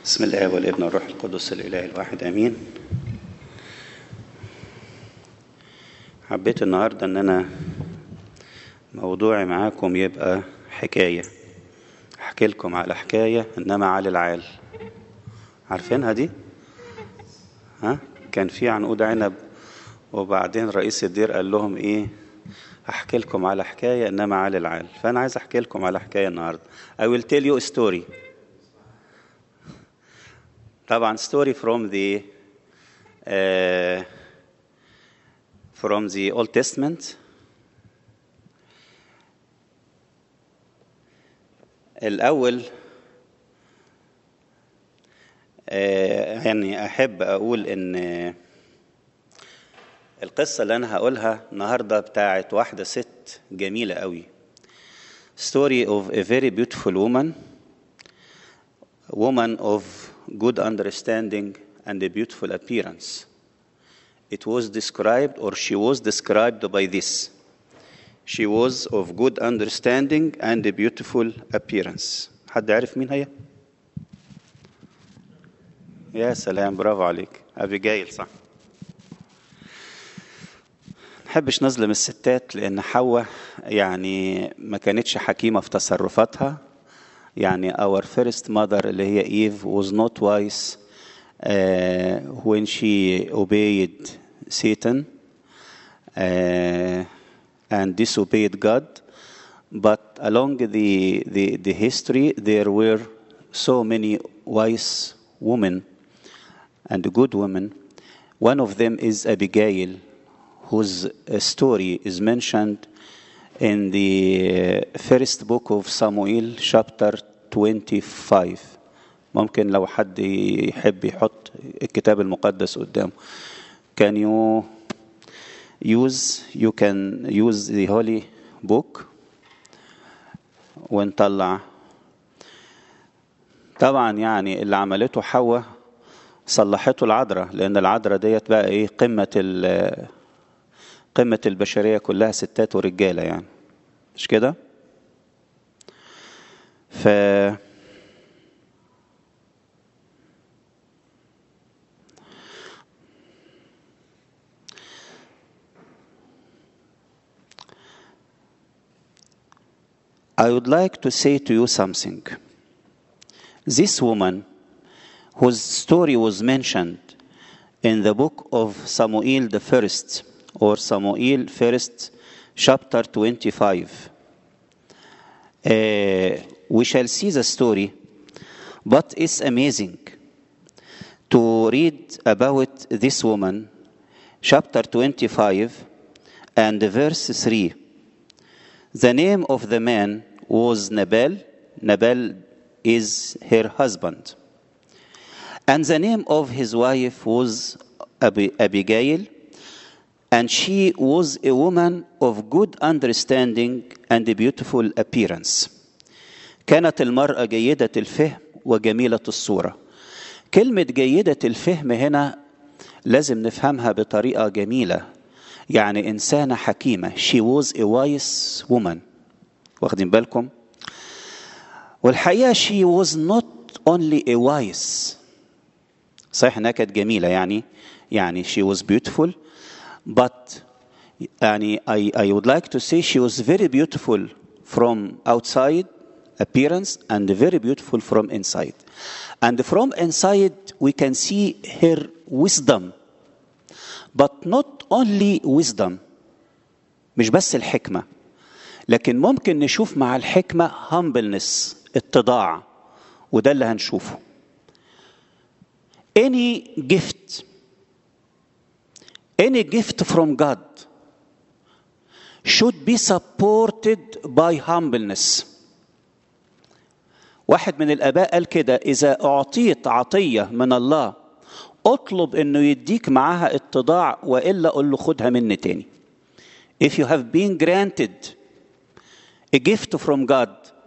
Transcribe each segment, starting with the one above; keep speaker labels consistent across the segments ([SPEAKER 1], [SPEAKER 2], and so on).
[SPEAKER 1] بسم الله والابن والروح القدس الاله الواحد امين حبيت النهارده ان انا موضوعي معاكم يبقى حكايه احكي لكم على حكايه انما على العال عارفينها دي ها كان في عنقود عنب وبعدين رئيس الدير قال لهم ايه احكي لكم على حكايه انما على العال فانا عايز احكي لكم على حكايه النهارده I will tell you a story طبعا story from the uh, from the Old Testament الأول آه، يعني أحب أقول إن القصة اللي أنا هقولها النهاردة بتاعت واحدة ست جميلة قوي story of a very beautiful woman woman of good understanding and a beautiful appearance. It was described, or she was described by this. She was of good understanding and a beautiful appearance. حد عارف مين هي؟ يا سلام برافو عليك أبيجايل صح نحبش نظلم الستات لأن حواء يعني ما كانتش حكيمة في تصرفاتها يعني our first mother اللي هي Eve was not wise uh, when she obeyed Satan uh, and disobeyed God but along the, the, the history there were so many wise women and good women one of them is Abigail whose uh, story is mentioned in the first book of Samuel chapter 25 ممكن لو حد يحب يحط الكتاب المقدس قدامه can you use you can use the holy book ونطلع طبعا يعني اللي عملته حواء صلحته العذراء لان العذراء ديت بقى ايه قمه قمة البشرية كلها ستات ورجالة يعني مش كده؟ ف I would like to say to you something. This woman, whose story was mentioned in the book of Samuel the first, or Samuel first, chapter 25. Uh, we shall see the story, but it's amazing to read about this woman, chapter 25 and verse 3. The name of the man was Nabal. Nabal is her husband. And the name of his wife was Abi- Abigail and she was a woman of good understanding and a beautiful appearance. كانت المرأة جيدة الفهم وجميلة الصورة. كلمة جيدة الفهم هنا لازم نفهمها بطريقة جميلة. يعني إنسانة حكيمة. She was a wise woman. واخدين بالكم؟ والحقيقة she was not only a wise. صحيح إنها كانت جميلة يعني يعني she was beautiful but يعني I, I would like to say she was very beautiful from outside appearance and very beautiful from inside. And from inside we can see her wisdom. But not only wisdom مش بس الحكمة لكن ممكن نشوف مع الحكمة humbleness اتضاع وده اللي هنشوفه. Any gift any gift from God should be supported by humbleness. واحد من الآباء قال كده إذا أعطيت عطية من الله اطلب إنه يديك معاها اتضاع وإلا قول له خدها مني تاني. If you have been granted a gift from God,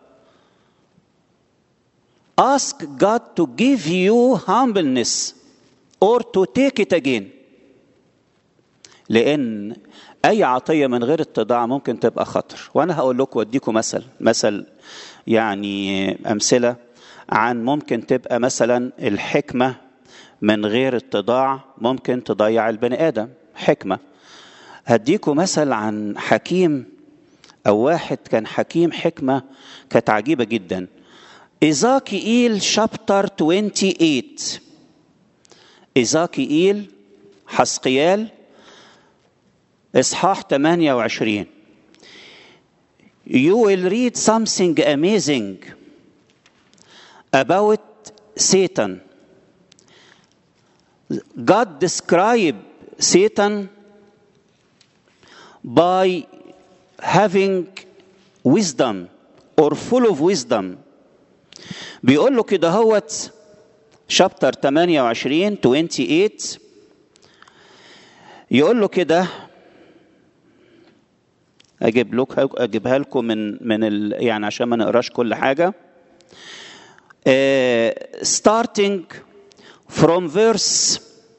[SPEAKER 1] ask God to give you humbleness or to take it again. لان اي عطيه من غير اتضاع ممكن تبقى خطر وانا هقول لكم واديكم مثل مثل يعني امثله عن ممكن تبقى مثلا الحكمة من غير اتضاع ممكن تضيع البني آدم حكمة هديكم مثل عن حكيم أو واحد كان حكيم حكمة كانت عجيبة جدا إيزاكييل شابتر 28 إيزاكييل حسقيال إصحاح 28 You will read something amazing about Satan. God described Satan by having wisdom or full of wisdom بيقول له كده هوت شابتر 28 28 يقول له كده اجيب لك اجيبها لكم من من ال يعني عشان ما نقراش كل حاجه uh, starting from verse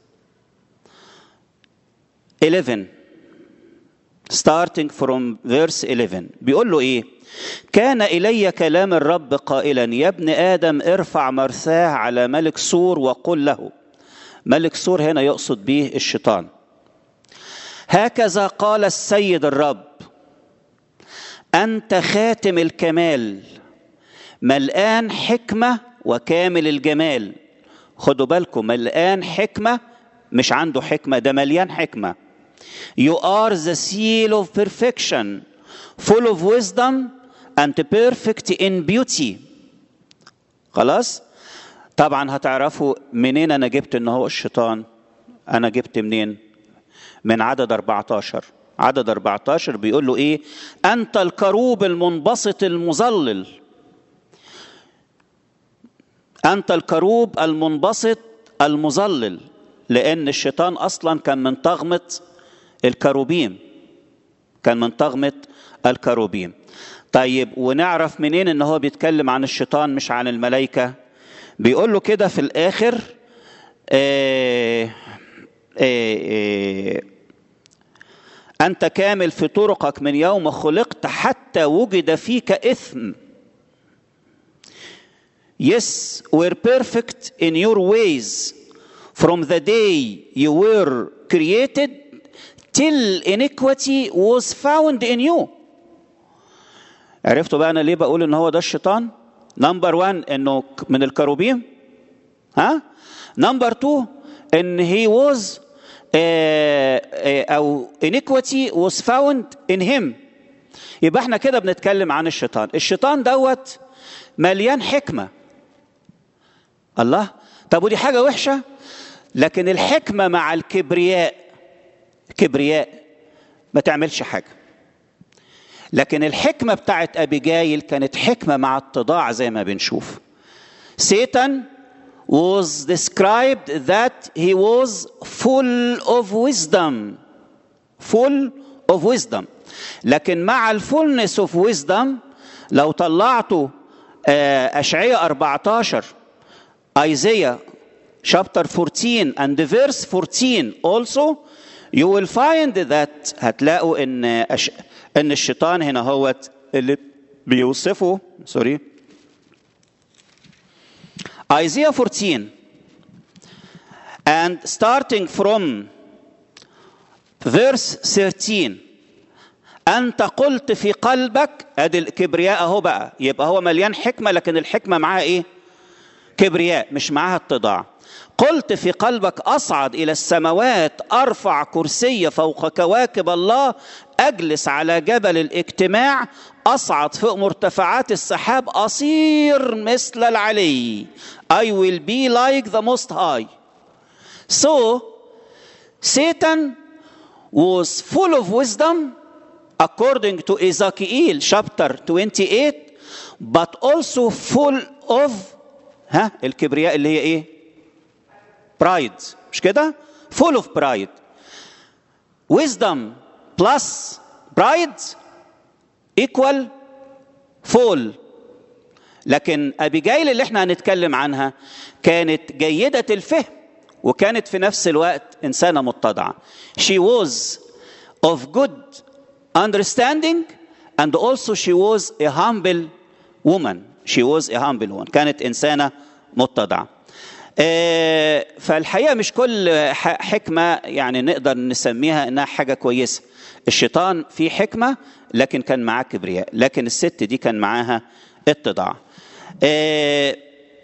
[SPEAKER 1] 11 starting from verse 11 بيقول له ايه كان الي كلام الرب قائلا يا ابن ادم ارفع مرثاه على ملك سور وقل له ملك سور هنا يقصد به الشيطان هكذا قال السيد الرب انت خاتم الكمال ملآن حكمه وكامل الجمال خدوا بالكم ملآن حكمه مش عنده حكمه ده مليان حكمه You are the seal of perfection, full of wisdom and perfect in beauty. خلاص؟ طبعا هتعرفوا منين انا جبت ان هو الشيطان انا جبت منين من عدد 14 عدد 14 بيقول له ايه انت الكروب المنبسط المظلل انت الكروب المنبسط المظلل لان الشيطان اصلا كان من طغمه الكروبيم كان من طغمه الكروبيم طيب ونعرف منين ان هو بيتكلم عن الشيطان مش عن الملائكه بيقول له كده في الاخر آه آه آه انت كامل في طرقك من يوم خلقت حتى وجد فيك اثم Yes, we're perfect in your ways from the day you were created till iniquity was found in you. عرفتوا بقى انا ليه بقول ان هو ده الشيطان؟ نمبر 1 انه من الكروبيم ها؟ نمبر 2 ان he was او iniquity was found in him. يبقى احنا كده بنتكلم عن الشيطان، الشيطان دوت مليان حكمه. الله طب ودي حاجه وحشه لكن الحكمه مع الكبرياء كبرياء ما تعملش حاجه لكن الحكمه بتاعت ابيجايل كانت حكمه مع التضاع زي ما بنشوف Satan was described that he was full of wisdom full of wisdom لكن مع الفولنس اوف wisdom لو طلعتوا اشعياء 14 Isaiah chapter 14 and verse 14 also you will find that هتلاقوا ان أش... ان الشيطان هنا هو اللي بيوصفه سوري Isaiah 14 and starting from verse 13 أنت قلت في قلبك أدي الكبرياء أهو بقى يبقى هو مليان حكمة لكن الحكمة معاها إيه؟ كبرياء مش معاها اتضاع قلت في قلبك اصعد الى السماوات ارفع كرسي فوق كواكب الله اجلس على جبل الاجتماع اصعد فوق مرتفعات السحاب اصير مثل العلي I will be like the most high so Satan was full of wisdom according to Ezekiel chapter 28 but also full of ها الكبرياء اللي هي ايه برايد مش كده full of pride wisdom plus pride equal fall لكن ابيجايل اللي احنا هنتكلم عنها كانت جيده الفهم وكانت في نفس الوقت انسانه متضعه she was of good understanding and also she was a humble woman she was a humble one كانت إنسانة متضعة آه، فالحقيقة مش كل ح- حكمة يعني نقدر نسميها إنها حاجة كويسة الشيطان فيه حكمة لكن كان معاه كبرياء لكن الست دي كان معاها اتضاع آه،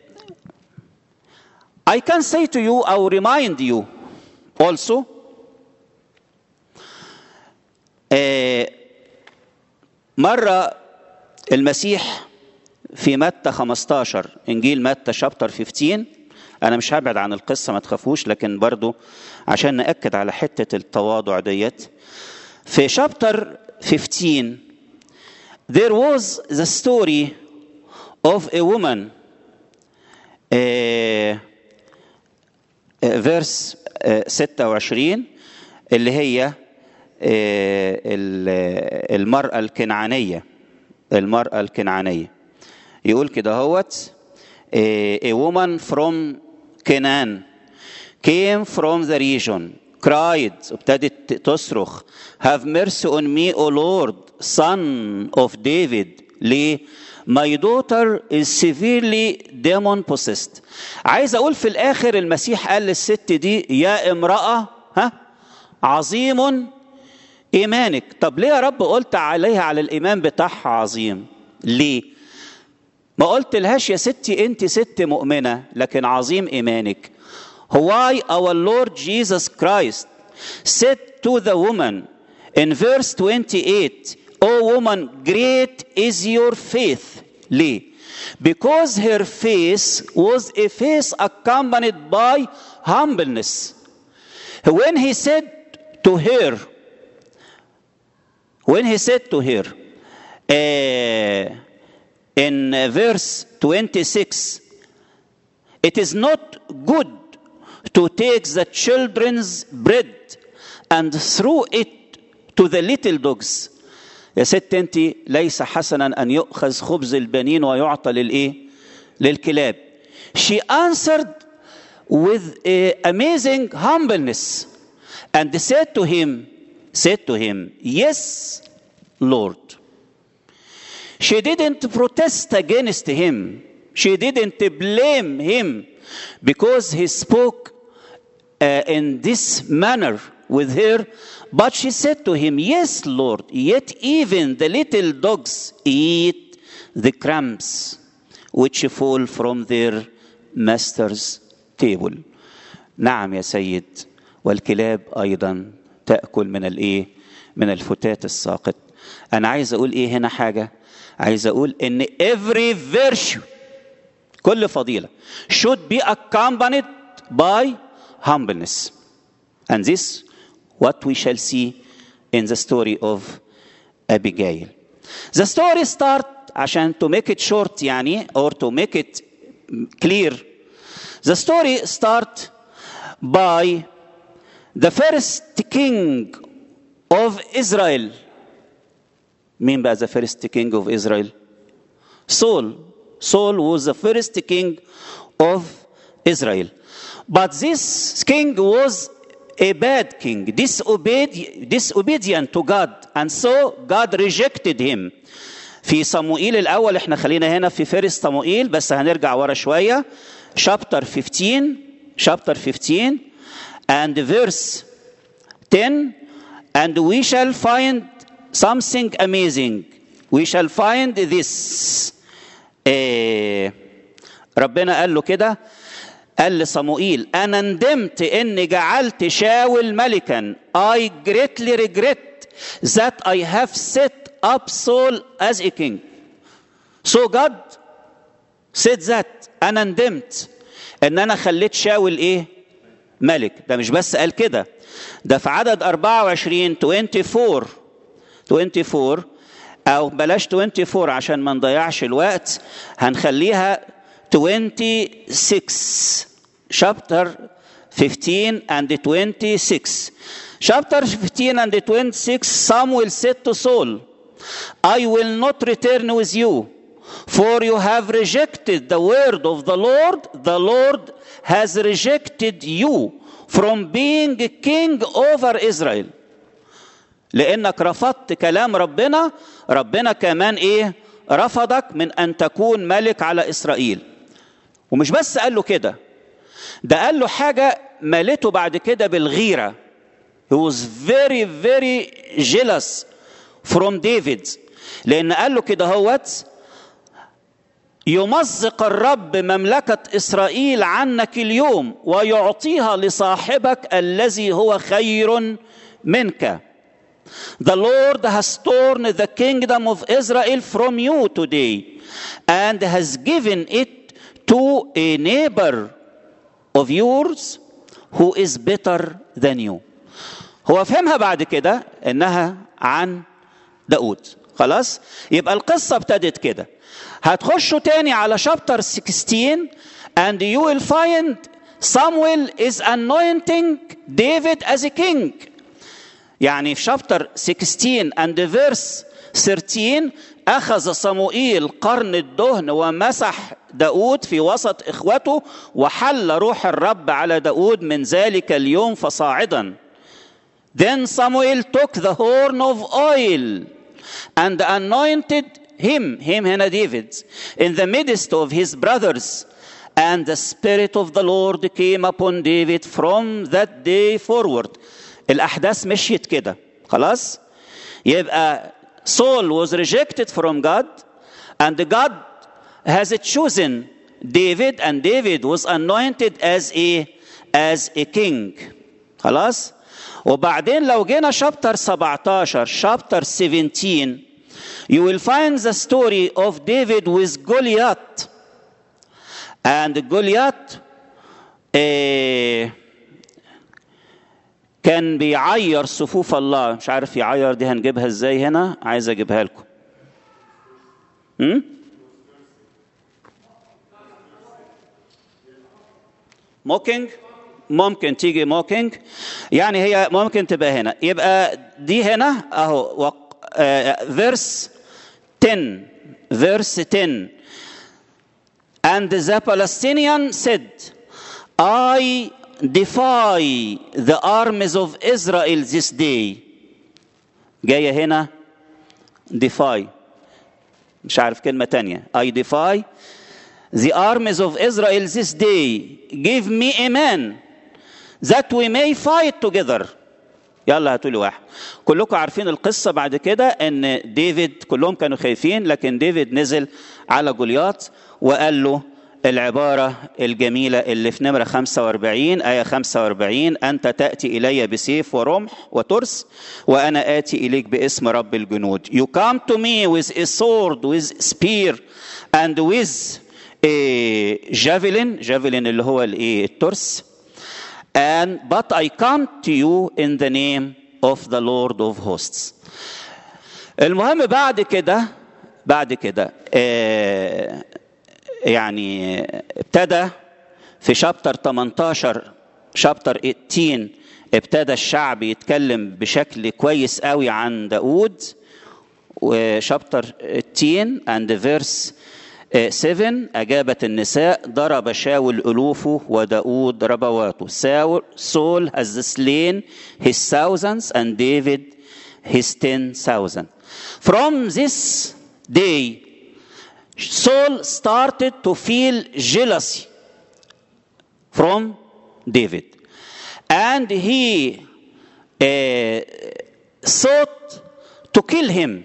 [SPEAKER 1] I can say to you or remind you also آه، مرة المسيح في متى 15 انجيل متى شابتر 15 انا مش هبعد عن القصه ما تخافوش لكن برضو عشان ناكد على حته التواضع ديت في شابتر 15 there was the story of a woman uh, فيرس 26 اللي هي آه، ال- المرأة الكنعانية المرأة الكنعانية يقول كده هوت آه، a woman from Canaan came from the region cried ابتدت تصرخ have mercy on me O Lord son of David ليه my daughter is severely demon possessed عايز اقول في الاخر المسيح قال للست دي يا امرأة ها عظيم ايمانك طب ليه يا رب قلت عليها على الايمان بتاعها عظيم ليه ما قلت لهاش يا ستي انت ست مؤمنة لكن عظيم ايمانك Why our Lord Jesus Christ said to the woman in verse 28 O woman great is your faith ليه because her face was a face accompanied by humbleness when he said to her when he said to her uh, in uh, verse 26 it is not good to take the children's bread and throw it to the little dogs يا ست انت ليس حسنا ان يؤخذ خبز البنين ويعطى للايه للكلاب she answered with a amazing humbleness and said to him said to him yes lord she didn't protest against him she didn't blame him because he spoke uh, in this manner with her but she said to him yes lord yet even the little dogs eat the crumbs which fall from their master's table نعم يا سيد والكلاب ايضا تاكل من الايه من الفتات الساقط انا عايز اقول ايه هنا حاجه عايز اقول ان every virtue كل فضيله should be accompanied by humbleness and this what we shall see in the story of Abigail the story start عشان to make it short يعني or to make it clear the story start by the first king of Israel مين بقى the first king of Israel Saul Saul was the first king of Israel but this king was a bad king disobeyed, disobedient to God and so God rejected him في صموئيل الأول احنا خلينا هنا في فارس صموئيل بس هنرجع ورا شوية chapter 15 chapter 15 and verse 10 and we shall find something amazing we shall find this إيه ربنا قال له كده قال لصموئيل انا ندمت اني جعلت شاول ملكا I greatly regret that I have set up Saul as a king so God said that انا ندمت ان انا خليت شاول ايه ملك ده مش بس قال كده ده في عدد 24 24 24 او بلاش 24 عشان ما نضيعش الوقت هنخليها 26 chapter 15 and 26 chapter 15 and 26 Samuel said to Saul I will not return with you for you have rejected the word of the Lord the Lord has rejected you from being king over Israel لانك رفضت كلام ربنا ربنا كمان ايه رفضك من ان تكون ملك على اسرائيل ومش بس قال له كده ده قال له حاجه مالته بعد كده بالغيره he was very very jealous from David لان قال له كده هوت يمزق الرب مملكة إسرائيل عنك اليوم ويعطيها لصاحبك الذي هو خير منك. The Lord has torn the kingdom of Israel from you today and has given it to a neighbor of yours who is better than you. هو فهمها بعد كده انها عن داود خلاص يبقى القصة ابتدت كده هتخشوا تاني على شابتر 16 and you will find Samuel is anointing David as a king يعني في شابتر 16 and verse 13 أخذ صموئيل قرن الدهن ومسح داود في وسط إخوته وحل روح الرب على داود من ذلك اليوم فصاعدا Then Samuel took the horn of oil and anointed him, him هنا David, in the midst of his brothers. And the Spirit of the Lord came upon David from that day forward. الأحداث مشيت كده خلاص يبقى Saul was rejected from God and God has chosen David and David was anointed as a as a king خلاص وبعدين لو جينا شابتر 17 شابتر 17 you will find the story of David with Goliath and Goliath eh, كان بيعير صفوف الله مش عارف يعير دي هنجيبها ازاي هنا عايز اجيبها لكم موكينج ممكن تيجي موكينج يعني هي ممكن تبقى هنا يبقى دي هنا اهو فيرس 10 verse 10 and the Palestinian said I defy the armies of Israel this day جاية هنا defy مش عارف كلمة تانية I defy the armies of Israel this day give me a man that we may fight together يلا هاتوا لي واحد كلكم عارفين القصة بعد كده ان ديفيد كلهم كانوا خايفين لكن ديفيد نزل على جولياط وقال له العبارة الجميلة اللي في نمرة 45 آية 45 أنت تأتي إلي بسيف ورمح وترس وأنا آتي إليك باسم رب الجنود You come to me with a sword, with spear and with a javelin javelin اللي هو الايه الترس and but I come to you in the name of the Lord of hosts المهم بعد كده بعد كده آه يعني ابتدى في شابتر 18 شابتر 18 ابتدى الشعب يتكلم بشكل كويس قوي عن داود وشابتر 18 and verse 7 أجابت النساء ضرب شاول ألوفه وداود ربواته Saul has slain his thousands and David his ten thousand From this day Saul started to feel jealousy from David and he uh, sought to kill him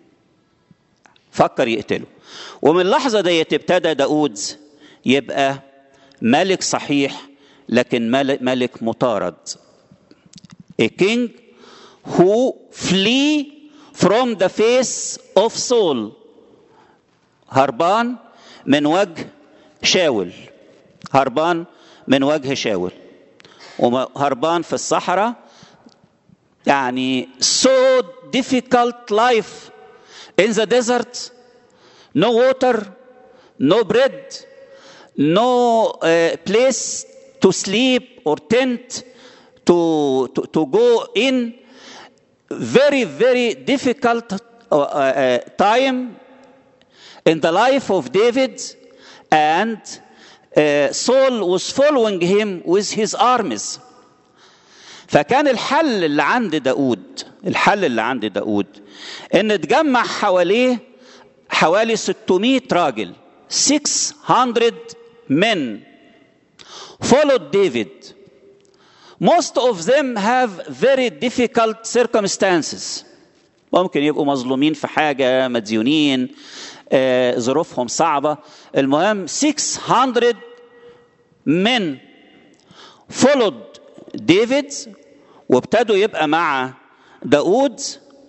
[SPEAKER 1] فكر يقتله ومن اللحظة ديت ابتدى داود يبقى ملك صحيح لكن ملك مطارد a king who flee from the face of Saul هربان من وجه شاول هربان من وجه شاول وهربان في الصحراء يعني so difficult life in the desert no water no bread no uh, place to sleep or tent to, to, to go in very very difficult uh, uh, time in the life of David and uh, Saul was following him with his armies فكان الحل اللي عند داود الحل اللي عند داود ان تجمع حواليه حوالي 600 راجل 600 men followed David. Most of them have very difficult circumstances. ممكن يبقوا مظلومين في حاجة مديونين آه، ظروفهم صعبة المهم 600 men followed David وابتدوا يبقى مع داود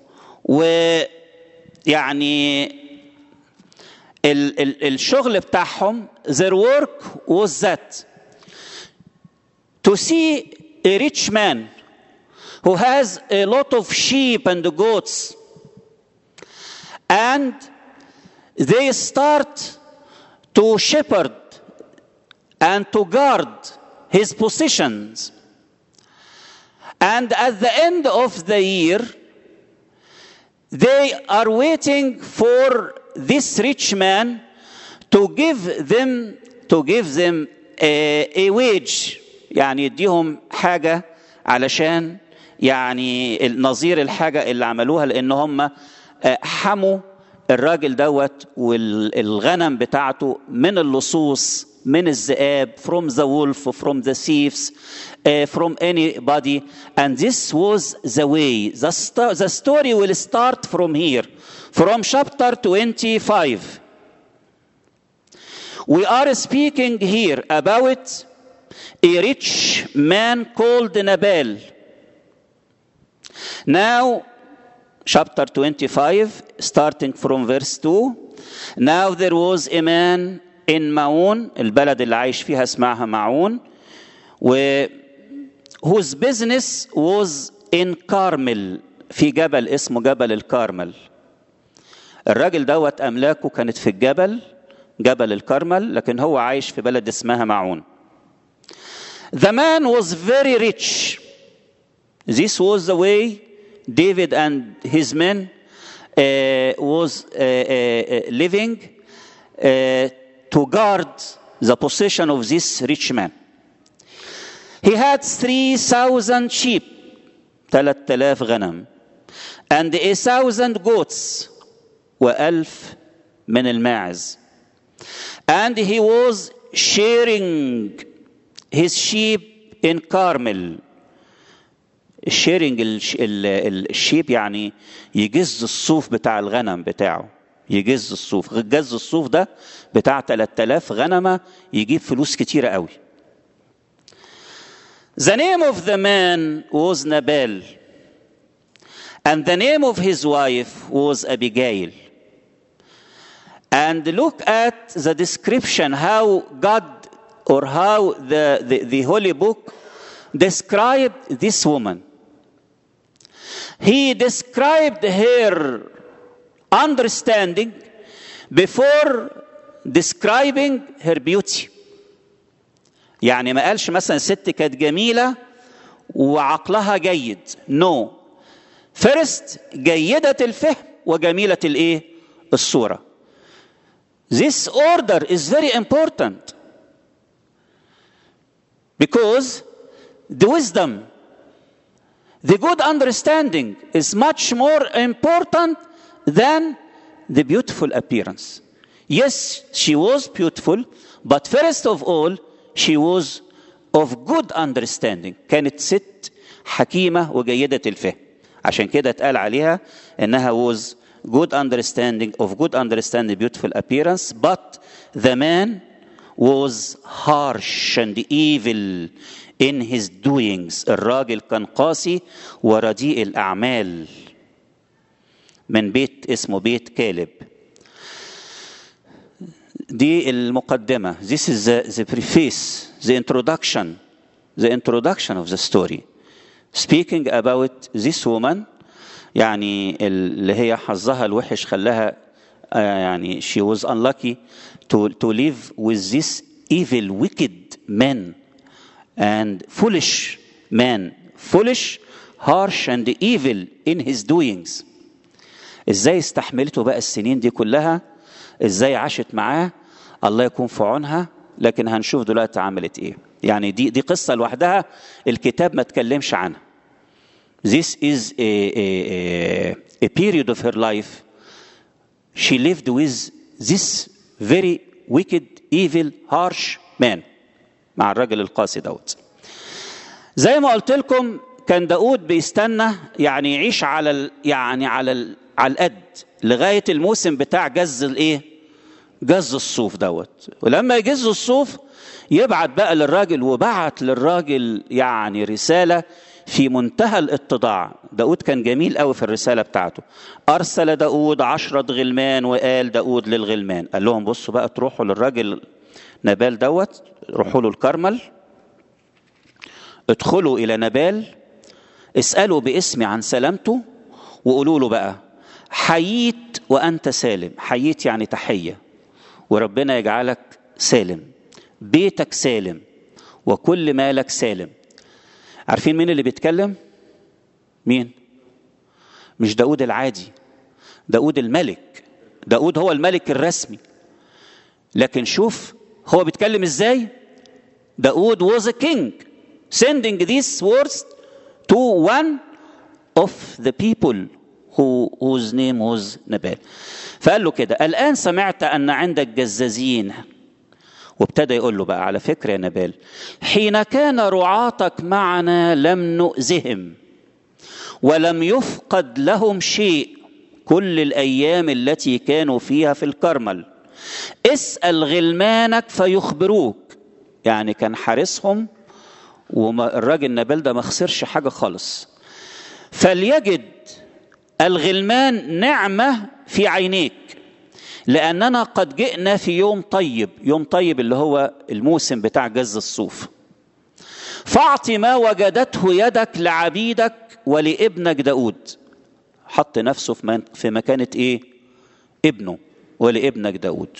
[SPEAKER 1] ويعني ال ال الشغل بتاعهم their work was that to see a rich man who has a lot of sheep and goats and they start to shepherd and to guard his possessions and at the end of the year they are waiting for this rich man to give them to give them a, a wage يعني يديهم حاجة علشان يعني نظير الحاجة اللي عملوها لأن هم حموا الراجل دوت والغنم بتاعته من اللصوص من الذئاب from the wolf from the thieves uh, from anybody and this was the way the, sto- the story will start from here from chapter 25 we are speaking here about a rich man called Nabal now chapter 25 starting from verse 2 now there was a man in معون البلد اللي عايش فيها اسمها معون و whose business was in كارمل في جبل اسمه جبل الكارمل الراجل دوت املاكه كانت في الجبل جبل الكرمل لكن هو عايش في بلد اسمها معون The man was very rich. This was the way David and his men uh, was uh, uh, living uh, to guard the possession of this rich man. He had 3,000 sheep, 3000 غنم, and a thousand goats, وألف من الماعز. And he was sharing his sheep in Carmel. sharing الشيب يعني يجز الصوف بتاع الغنم بتاعه يجز الصوف جز الصوف ده بتاع 3000 غنمة يجيب فلوس كتيرة قوي The name of the man was Nabal and the name of his wife was Abigail. And look at the description how God or how the, the, the Holy Book described this woman. He described her understanding before describing her beauty. يعني ما قالش مثلا الست كانت جميلة وعقلها جيد. No. First جيدة الفهم وجميلة الايه؟ الصورة. This order is very important. Because the wisdom, the good understanding is much more important than the beautiful appearance. Yes, she was beautiful, but first of all, she was of good understanding. كانت ست حكيمة وجيدة الفهم. عشان كده اتقال عليها انها was good understanding of good understanding beautiful appearance but the man was harsh and evil in his doings الراجل كان قاسي ورديء الأعمال من بيت اسمه بيت كالب دي المقدمة this is the, the preface the introduction the introduction of the story speaking about this woman يعني اللي هي حظها الوحش خلاها يعني she was unlucky to, to live with this evil wicked man and foolish man foolish harsh and evil in his doings ازاي استحملته بقى السنين دي كلها ازاي عاشت معاه الله يكون في عونها لكن هنشوف دلوقتي عملت ايه يعني دي دي قصه لوحدها الكتاب ما تكلمش عنها This is a, a, a period of her life she lived with this very wicked evil harsh man مع الراجل القاسي دوت زي ما قلت لكم كان داود بيستنى يعني يعيش على ال يعني على ال على القد لغايه الموسم بتاع جز الايه جز الصوف دوت ولما يجز الصوف يبعت بقى للراجل وبعت للراجل يعني رساله في منتهى الاتضاع داود كان جميل قوي في الرسالة بتاعته أرسل داود عشرة غلمان وقال داود للغلمان قال لهم بصوا بقى تروحوا للراجل نبال دوت روحوا له الكرمل ادخلوا إلى نبال اسألوا باسمي عن سلامته وقولوا له بقى حييت وأنت سالم حييت يعني تحية وربنا يجعلك سالم بيتك سالم وكل مالك سالم عارفين مين اللي بيتكلم مين مش داود العادي داود الملك داود هو الملك الرسمي لكن شوف هو بيتكلم ازاي داود was a king sending these words to one of the people who, whose name was نبال فقال له كده الآن سمعت أن عندك جزازين وابتدى يقول له بقى على فكرة يا نبال حين كان رعاتك معنا لم نؤذهم ولم يفقد لهم شيء كل الأيام التي كانوا فيها في الكرمل اسأل غلمانك فيخبروك يعني كان حارسهم والراجل نبال ده ما خسرش حاجة خالص فليجد الغلمان نعمة في عينيك لأننا قد جئنا في يوم طيب يوم طيب اللي هو الموسم بتاع جز الصوف فاعط ما وجدته يدك لعبيدك ولابنك داود حط نفسه في مكانة ايه ابنه ولابنك داود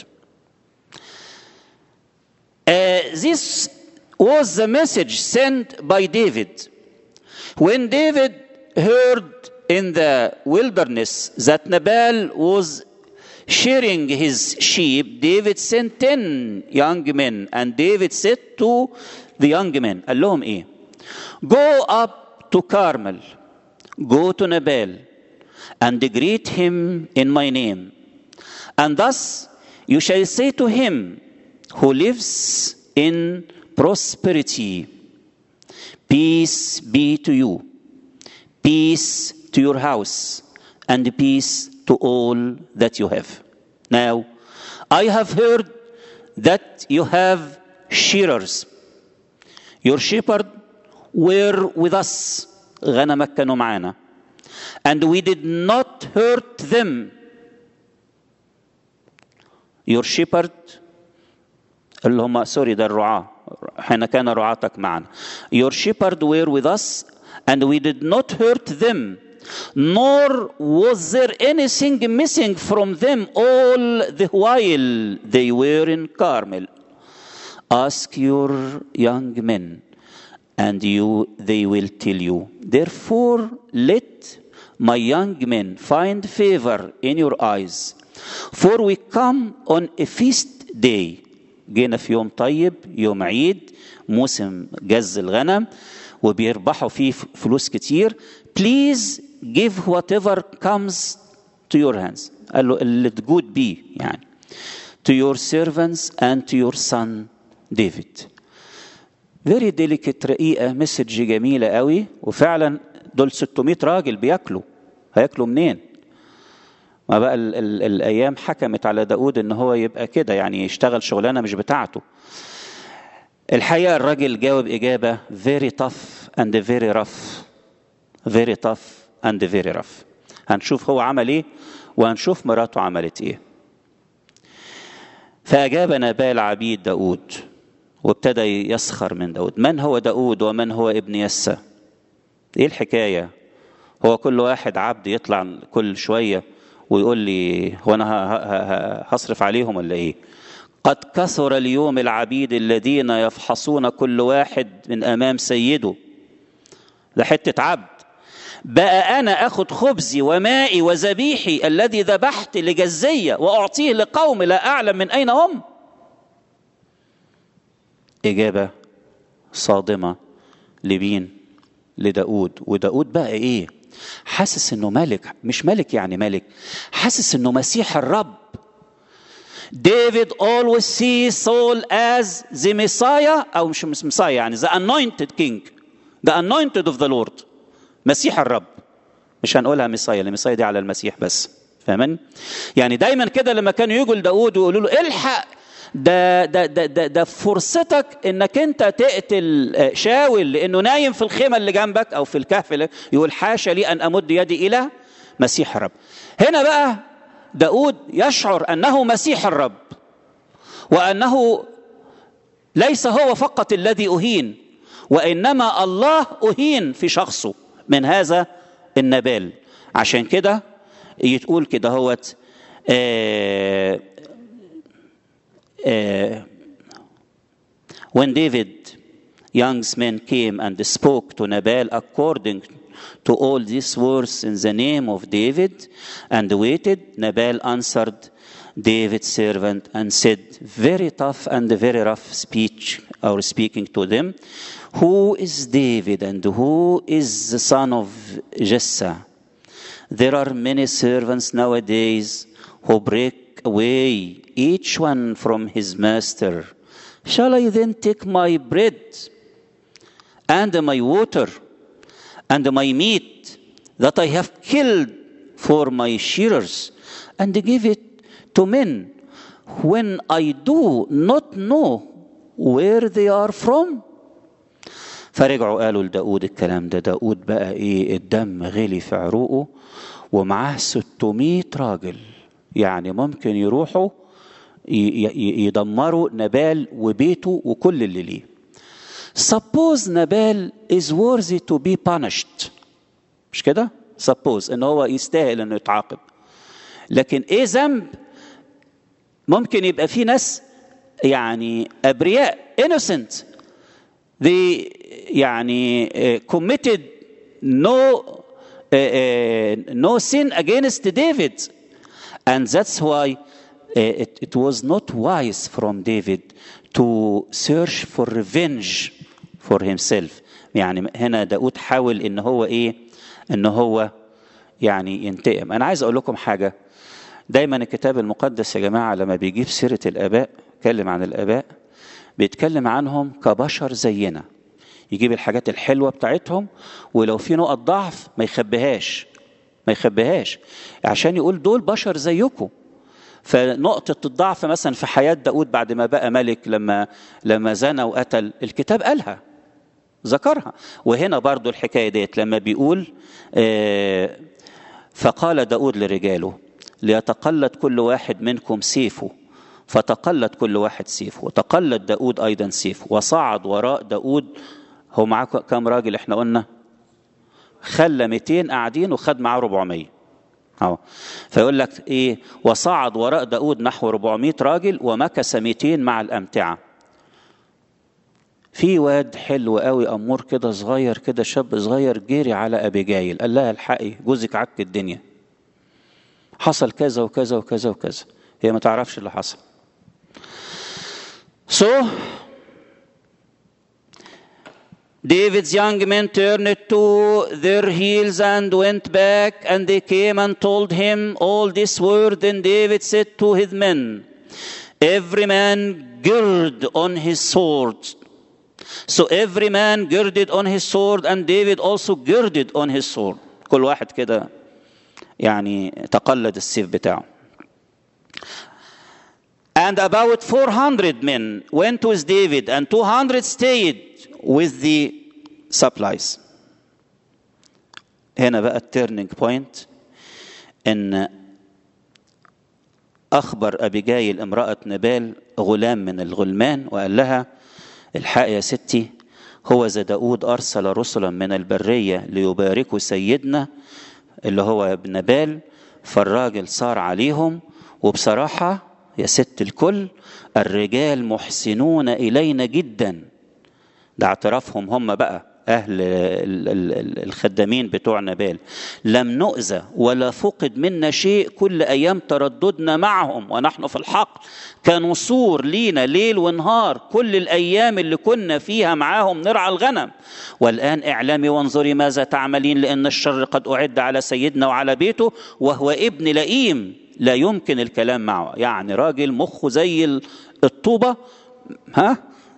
[SPEAKER 1] uh, this was the message sent by David when David heard in the wilderness that Nabal was shearing his sheep, David sent 10 young men. And David said to the young men, قال لهم إيه؟ Go up to Carmel, go to Nabal, and greet him in my name. And thus you shall say to him who lives in prosperity, Peace be to you, peace to your house, and peace to all that you have. Now, I have heard that you have shearers. Your shepherd were with us. غنمك كانوا معانا. And we did not hurt them. Your shepherd اللي هم سوري ده الرعاة حين كان رعاتك معنا. Your shepherd were with us and we did not hurt them. nor was there anything missing from them all the while they were in Carmel. Ask your young men, and you they will tell you. Therefore, let my young men find favor in your eyes, for we come on a feast day. جينا في يوم طيب يوم عيد موسم جز الغنم وبيربحوا فيه فلوس كتير please give whatever comes to your hands قال له let good be يعني to your servants and to your son David very delicate رقيقة مسج جميلة قوي وفعلا دول 600 راجل بياكلوا هياكلوا منين ما بقى ال ال الايام حكمت على داود ان هو يبقى كده يعني يشتغل شغلانه مش بتاعته الحقيقه الراجل جاوب اجابه very tough and very rough very tough and very rough هنشوف هو عمل ايه وهنشوف مراته عملت ايه فأجاب نبال عبيد داود وابتدى يسخر من داود من هو داود ومن هو ابن يسى ايه الحكاية هو كل واحد عبد يطلع كل شوية ويقول لي هو انا هصرف عليهم ولا ايه قد كثر اليوم العبيد الذين يفحصون كل واحد من امام سيده ده حته عبد بقى انا اخد خبزي ومائي وذبيحي الذي ذبحت لجزيه واعطيه لقوم لا اعلم من اين هم اجابه صادمه لمين لداود وداود بقى ايه حاسس انه ملك مش ملك يعني ملك حاسس انه مسيح الرب David always sees Saul as the Messiah أو مش Messiah يعني the anointed king the anointed of the Lord مسيح الرب مش هنقولها ميسايا لان ميسايا دي على المسيح بس فاهمين يعني دايما كده لما كانوا يجوا لداود ويقولوا له الحق ده ده ده ده, ده فرصتك انك انت تقتل شاول لانه نايم في الخيمه اللي جنبك او في الكهف اللي يقول حاشا لي ان امد يدي الى مسيح الرب هنا بقى داود يشعر انه مسيح الرب وانه ليس هو فقط الذي اهين وانما الله اهين في شخصه من هذا النبال عشان كده يتقول كده هوت آه آه when David young men came and spoke to Nabal according to all these words in the name of David and waited, Nabal answered David's servant and said, very tough and very rough speech, or speaking to them, who is David and who is the son of Jesse? There are many servants nowadays who break away, each one from his master. Shall I then take my bread and my water and my meat that I have killed for my shearers and give it to men when I do not know where they are from? فرجعوا قالوا لداود الكلام ده داود بقى ايه الدم غلي في عروقه ومعاه 600 راجل يعني ممكن يروحوا يدمروا نبال وبيته وكل اللي ليه suppose نبال is worthy to be punished مش كده suppose ان هو يستاهل انه يتعاقب لكن ايه ذنب ممكن يبقى في ناس يعني ابرياء innocent they يعني uh, committed no uh, uh, no sin against David and that's why it, it was not wise from David to search for revenge for himself يعني هنا داود حاول ان هو ايه ان هو يعني ينتقم انا عايز اقول لكم حاجه دايما الكتاب المقدس يا جماعه لما بيجيب سيره الاباء يتكلم عن الاباء بيتكلم عنهم كبشر زينا يجيب الحاجات الحلوه بتاعتهم ولو في نقط ضعف ما يخبيهاش ما يخبيهاش عشان يقول دول بشر زيكم فنقطة الضعف مثلا في حياة داود بعد ما بقى ملك لما لما زنى وقتل الكتاب قالها ذكرها وهنا برضو الحكاية ديت لما بيقول آه فقال داود لرجاله ليتقلد كل واحد منكم سيفه فتقلد كل واحد سيفه وتقلد داود أيضا سيفه وصعد وراء داود هو معاه كام راجل احنا قلنا خلى 200 قاعدين وخد معاه 400 اهو فيقول لك ايه وصعد وراء داود نحو 400 راجل ومكث 200 مع الامتعه في واد حلو قوي امور كده صغير كده شاب صغير جري على ابيجايل قال لها الحقي جوزك عك الدنيا حصل كذا وكذا وكذا وكذا هي ما تعرفش اللي حصل so David's young men turned to their heels and went back, and they came and told him all this word. And David said to his men, Every man gird on his sword. So every man girded on his sword, and David also girded on his sword. كل واحد كده يعني تقلد السيف بتاعه. And about 400 men went with David, and 200 stayed with the supplies. هنا بقى التيرنينج بوينت ان اخبر ابيجايل امراه نبال غلام من الغلمان وقال لها الحق يا ستي هو ذا داود ارسل رسلا من البريه ليباركوا سيدنا اللي هو نبال فالراجل صار عليهم وبصراحه يا ست الكل الرجال محسنون الينا جدا ده اعترافهم هم بقى اهل ال- ال- ال- الخدامين بتوع نبال لم نؤذى ولا فقد منا شيء كل ايام ترددنا معهم ونحن في الحقل كانوا سور لينا ليل ونهار كل الايام اللي كنا فيها معاهم نرعى الغنم والان اعلامي وانظري ماذا تعملين لان الشر قد اعد على سيدنا وعلى بيته وهو ابن لئيم لا يمكن الكلام معه يعني راجل مخه زي ال- الطوبه ها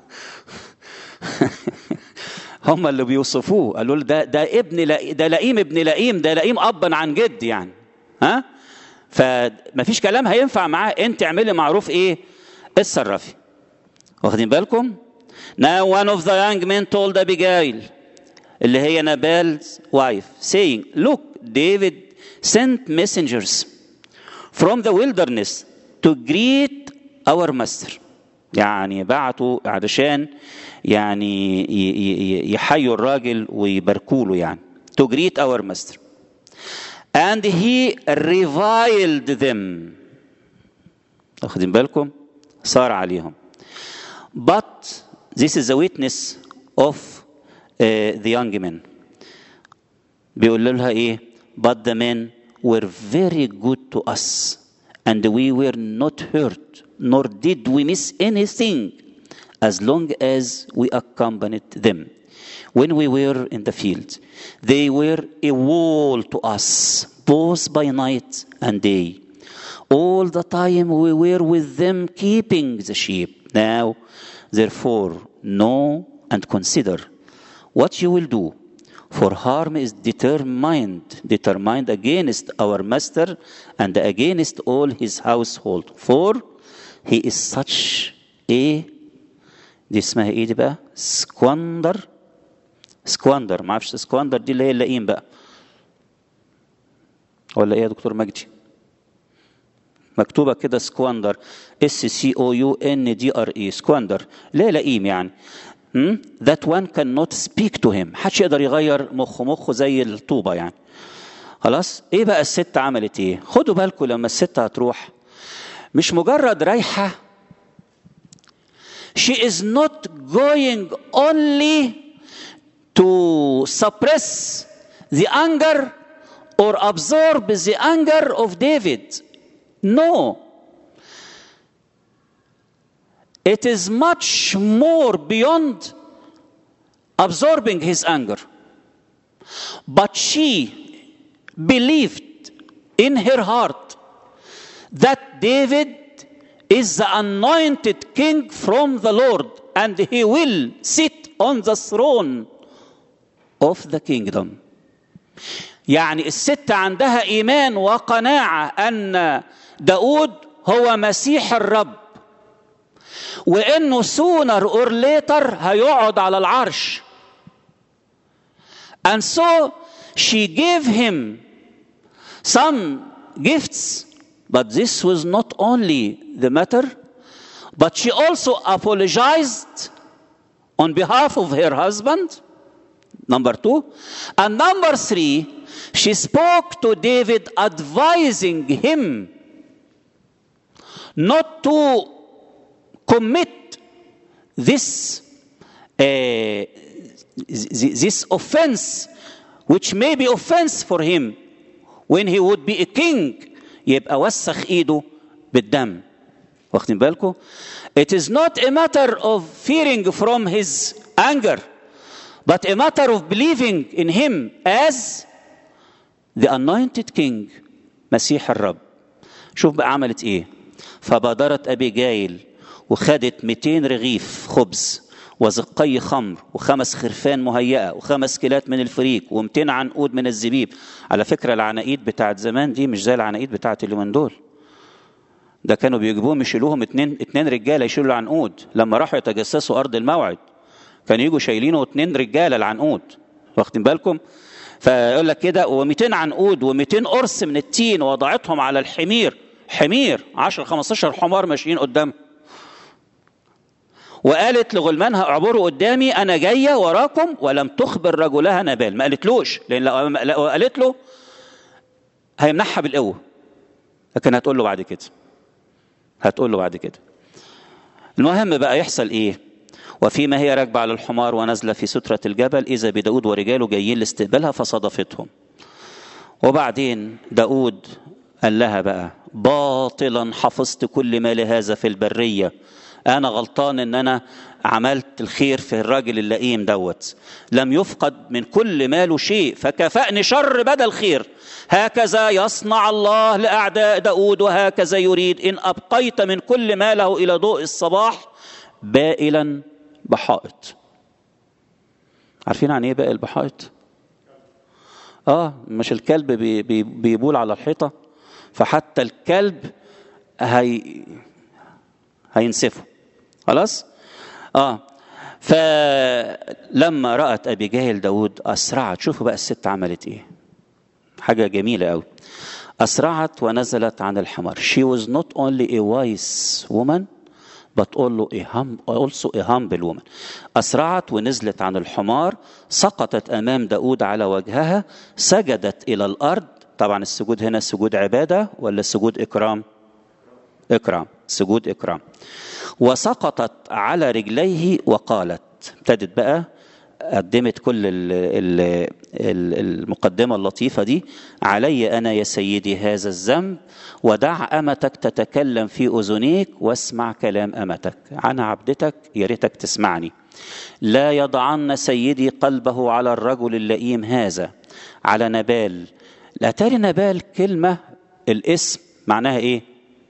[SPEAKER 1] هم اللي بيوصفوه قالوا له ده ده ابن لئيم ده لئيم ابن لئيم ده لئيم ابا عن جد يعني ها فمفيش كلام هينفع معاه انت اعملي معروف ايه اتصرفي واخدين بالكم Now one of the young men told Abigail اللي هي نبال's wife saying look David sent messengers from the wilderness to greet our master يعني بعتوا علشان يعني ي- ي- يحيوا الراجل ويباركوا له يعني to greet our master and he reviled them واخدين بالكم صار عليهم but this is the witness of uh, the young men بيقول لها ايه but the men were very good to us and we were not hurt nor did we miss anything as long as we accompanied them when we were in the field they were a wall to us both by night and day all the time we were with them keeping the sheep now therefore know and consider what you will do for harm is determined determined against our master and against all his household for he is such a دي اسمها ايه دي بقى سكوندر سكوندر ما اعرفش سكوندر دي اللي هي اللئيم بقى ولا ايه يا دكتور مجدي مكتوبه كده سكوندر اس سي او يو ان دي ار اي سكوندر لا لئيم يعني Hmm? that one cannot speak to him محدش يقدر يغير مخه مخه زي الطوبة يعني خلاص ايه بقى الست عملت ايه خدوا بالكم لما الست هتروح مش مجرد رايحة she is not going only to suppress the anger or absorb the anger of David no it is much more beyond absorbing his anger. But she believed in her heart that David is the anointed king from the Lord and he will sit on the throne of the kingdom. يعني الست عندها إيمان وقناعة أن داود هو مسيح الرب وانه sooner or later هيقعد على العرش and so she gave him some gifts but this was not only the matter but she also apologized on behalf of her husband number two and number three she spoke to david advising him not to commit this uh, this offense which may be offense for him when he would be a king يبقى وسخ ايده بالدم واخدين بالكم it is not a matter of fearing from his anger but a matter of believing in him as the anointed king مسيح الرب شوف بقى عملت ايه فبادرت ابي جايل وخدت 200 رغيف خبز وزقي خمر وخمس خرفان مهيئة وخمس كيلات من الفريك و200 عنقود من الزبيب على فكرة العناقيد بتاعت زمان دي مش زي العناقيد بتاعت اليومين دول ده كانوا بيجيبوهم يشيلوهم اتنين اتنين رجاله يشيلوا العنقود لما راحوا يتجسسوا ارض الموعد كانوا يجوا شايلينه اتنين رجاله العنقود واخدين بالكم فيقول لك كده و200 عنقود و200 قرص من التين وضعتهم على الحمير حمير 10 15 حمار ماشيين قدام وقالت لغلمانها اعبروا قدامي انا جايه وراكم ولم تخبر رجلها نبال ما قالتلوش لان لو قالت له هيمنعها بالقوه لكن هتقول له بعد كده هتقول له بعد كده المهم بقى يحصل ايه وفيما هي راكبة على الحمار ونازلة في سترة الجبل إذا بداود ورجاله جايين لاستقبالها فصادفتهم وبعدين داود قال لها بقى باطلا حفظت كل ما لهذا في البرية أنا غلطان إن أنا عملت الخير في الراجل اللئيم دوت لم يفقد من كل ماله شيء فكفأني شر بدل خير هكذا يصنع الله لأعداء داود وهكذا يريد إن أبقيت من كل ماله إلى ضوء الصباح بائلا بحائط عارفين عن ايه بائل بحائط اه مش الكلب بي بي بيبول على الحيطه فحتى الكلب هي هينسفه خلاص اه فلما رأت أبي جاهل داود أسرعت شوفوا بقى الست عملت إيه حاجة جميلة أوي أسرعت ونزلت عن الحمار she was not only a wise woman but also a humble woman أسرعت ونزلت عن الحمار سقطت أمام داود على وجهها سجدت إلى الأرض طبعا السجود هنا سجود عبادة ولا سجود إكرام إكرام سجود إكرام وسقطت على رجليه وقالت ابتدت بقى قدمت كل ال ال المقدمة اللطيفة دي علي أنا يا سيدي هذا الذنب ودع أمتك تتكلم في أذنيك واسمع كلام أمتك أنا عبدتك يا ريتك تسمعني لا يضعن سيدي قلبه على الرجل اللئيم هذا على نبال لا تري نبال كلمة الاسم معناها ايه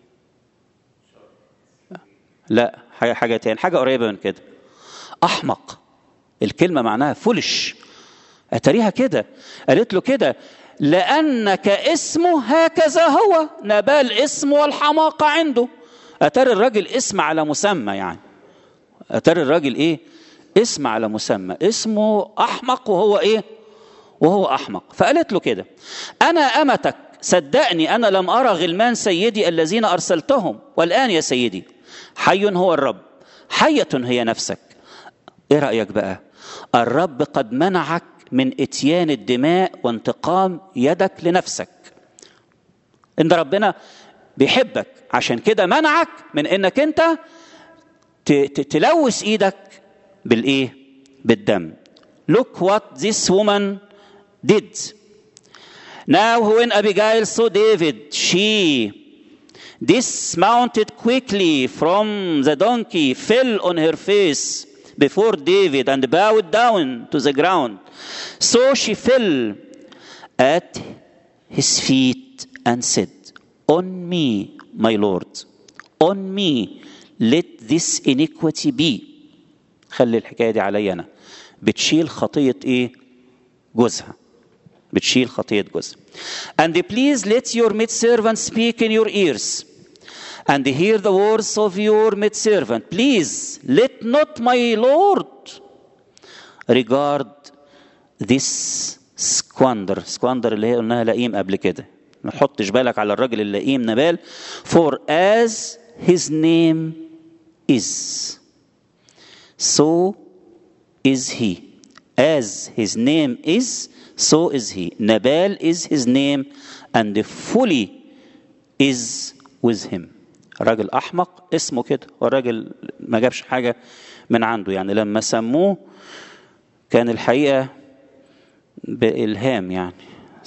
[SPEAKER 1] لا حاجة حاجة تاني حاجة قريبة من كده أحمق الكلمة معناها فلش أتريها كده قالت له كده لأنك اسمه هكذا هو نبال اسمه والحماقة عنده أتري الراجل اسم على مسمى يعني أتري الراجل إيه اسم على مسمى اسمه أحمق وهو إيه وهو أحمق فقالت له كده أنا أمتك صدقني أنا لم أرى غلمان سيدي الذين أرسلتهم والآن يا سيدي حي هو الرب حية هي نفسك ايه رأيك بقى الرب قد منعك من اتيان الدماء وانتقام يدك لنفسك ان ربنا بيحبك عشان كده منعك من انك انت تلوث ايدك بالايه بالدم look what this woman did now when abigail saw david she dismounted quickly from the donkey fell on her face before David and bowed down to the ground. So she fell at his feet and said, On me, my Lord, on me, let this iniquity be. خلي الحكاية دي عليا أنا. بتشيل خطية إيه؟ جوزها. بتشيل خطية جوزها. And please let your maidservant speak in your ears. and hear the words of your maidservant. Please let not my Lord regard this squander squander اللي هي قلناها لئيم قبل كده ما تحطش بالك على الراجل اللئيم نبال for as his name is so is he as his name is so is he Nabal is his name and fully is with him راجل احمق اسمه كده والراجل ما جابش حاجه من عنده يعني لما سموه كان الحقيقه بالهام يعني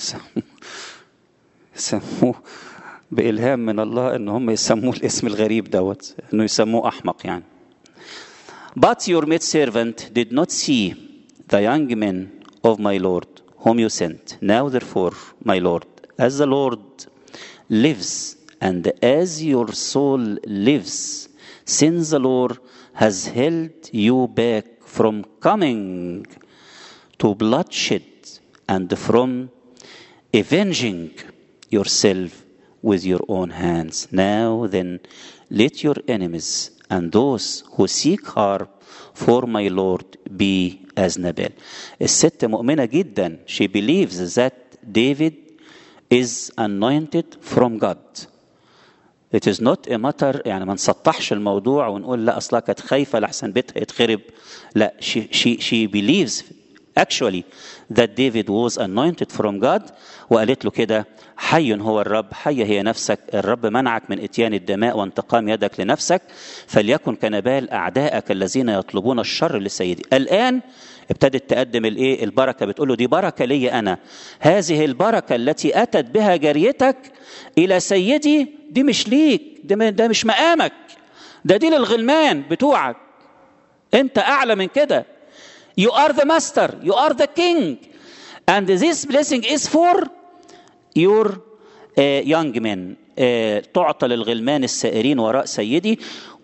[SPEAKER 1] سموه بالهام من الله ان هم يسموه الاسم الغريب دوت انه يسموه احمق يعني But your maidservant did not see the young men of my Lord whom you sent. Now therefore, my Lord, as the Lord lives and as your soul lives, since the Lord has held you back from coming to bloodshed and from avenging yourself with your own hands. Now then, let your enemies and those who seek harm for my Lord be as Nabal. الست مؤمنة جدا. She believes that David is anointed from God. It is not a matter يعني ما نسطحش الموضوع ونقول لا اصلها كانت خايفه لحسن بيتها يتخرب لا she, she, she believes actually that David was anointed from God وقالت له كده حي هو الرب حي هي نفسك الرب منعك من اتيان الدماء وانتقام يدك لنفسك فليكن كنبال اعدائك الذين يطلبون الشر لسيدي الان ابتدت تقدم الايه البركه بتقول له دي بركه لي انا هذه البركه التي اتت بها جاريتك الى سيدي دي مش ليك ده, ده مش مقامك ده دي للغلمان بتوعك انت اعلى من كده You are the master. You are the king. And this blessing is for your uh, young men. Uh, تعطى للغلمان السائرين وراء سيدي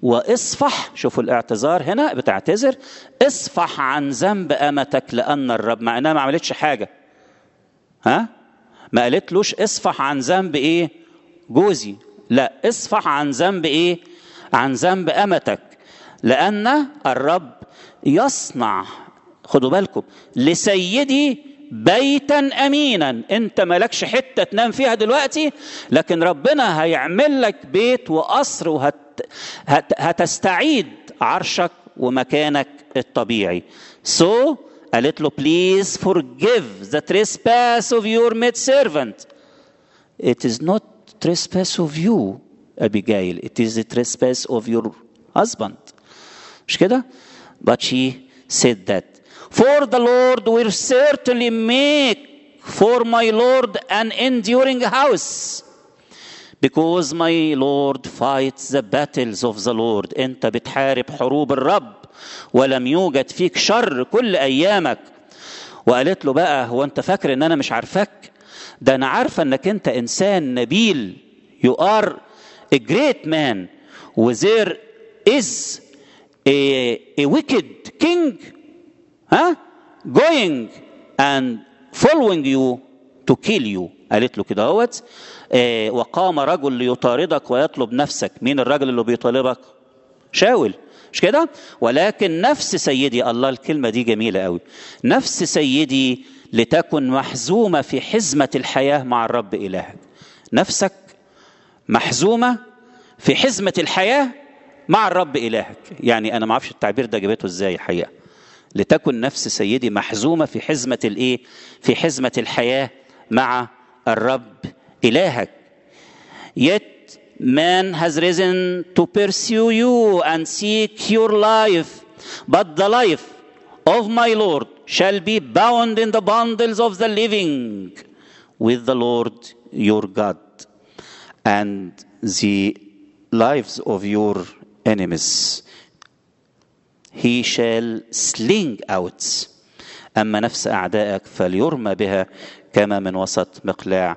[SPEAKER 1] واصفح شوفوا الاعتذار هنا بتعتذر اصفح عن ذنب امتك لان الرب مع انها ما عملتش حاجه ها ما قالتلوش اصفح عن ذنب ايه جوزي لا اصفح عن ذنب ايه عن ذنب امتك لان الرب يصنع خدوا بالكم لسيدي بيتا امينا انت مالكش حته تنام فيها دلوقتي لكن ربنا هيعمل لك بيت وقصر وهت هت هتستعيد عرشك ومكانك الطبيعي so قالت له please forgive the trespass of your maid servant it is not trespass of you Abigail it is the trespass of your husband مش كده but she said that For the Lord will certainly make for my Lord an enduring house. Because my Lord fights the battles of the Lord. أنت بتحارب حروب الرب ولم يوجد فيك شر كل أيامك. وقالت له بقى هو أنت فاكر إن أنا مش عارفك؟ ده أنا عارفة إنك أنت إنسان نبيل. You are a great man. وذير is a, a wicked king ها going and following you to kill you قالت له كده اهوت آه وقام رجل ليطاردك ويطلب نفسك مين الرجل اللي بيطالبك شاول مش كده ولكن نفس سيدي الله الكلمة دي جميلة قوي نفس سيدي لتكن محزومة في حزمة الحياة مع الرب إلهك نفسك محزومة في حزمة الحياة مع الرب إلهك يعني أنا ما أعرفش التعبير ده جابته إزاي الحقيقة لتكن نفس سيدي محزومه في حزمه الايه؟ في حزمه الحياه مع الرب الهك. Yet man has risen to pursue you and seek your life, but the life of my Lord shall be bound in the bundles of the living with the Lord your God, and the lives of your enemies he shall sling out أما نفس أعدائك فليرمى بها كما من وسط مقلاع